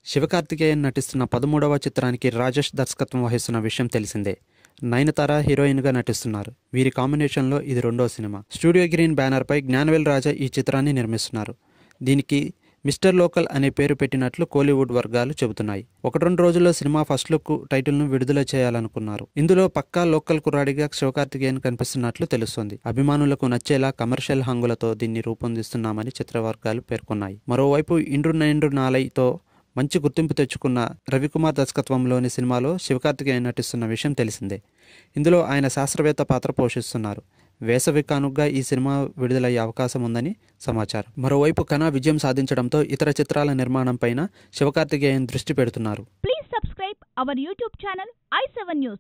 శివకార్తికేయన్ నటిస్తున్న పదమూడవ చిత్రానికి రాజేష్ దర్శకత్వం వహిస్తున్న విషయం తెలిసిందే నయనతార హీరోయిన్గా నటిస్తున్నారు వీరి కాంబినేషన్లో ఇది రెండో సినిమా స్టూడియో గ్రీన్ బ్యానర్పై జ్ఞానవేల్ రాజా ఈ చిత్రాన్ని నిర్మిస్తున్నారు దీనికి మిస్టర్ లోకల్ అనే పేరు పెట్టినట్లు కోలీవుడ్ వర్గాలు చెబుతున్నాయి ఒకటి రెండు రోజుల్లో సినిమా ఫస్ట్ లుక్ టైటిల్ను విడుదల చేయాలనుకున్నారు ఇందులో పక్కా లోకల్ కుర్రాడిగా శివకార్తికేయన్ కనిపిస్తున్నట్లు తెలుస్తోంది అభిమానులకు నచ్చేలా కమర్షియల్ హంగులతో దీన్ని రూపొందిస్తున్నామని చిత్ర వర్గాలు పేర్కొన్నాయి మరోవైపు ఇండ్రు నైండ్రు నాలైతో మంచి గుర్తింపు తెచ్చుకున్న రవికుమార్ దర్శకత్వంలోని సినిమాలో శివకార్తికేయన్ నటిస్తున్న విషయం తెలిసిందే ఇందులో ఆయన శాస్త్రవేత్త పాత్ర పోషిస్తున్నారు వేసవి కానుగ్గా ఈ సినిమా విడుదలయ్యే అవకాశం ఉందని సమాచారం మరోవైపు కనా విజయం సాధించడంతో ఇతర చిత్రాల నిర్మాణంపైన శివకార్తికేయన్ దృష్టి పెడుతున్నారు Please subscribe our YouTube channel i7 News.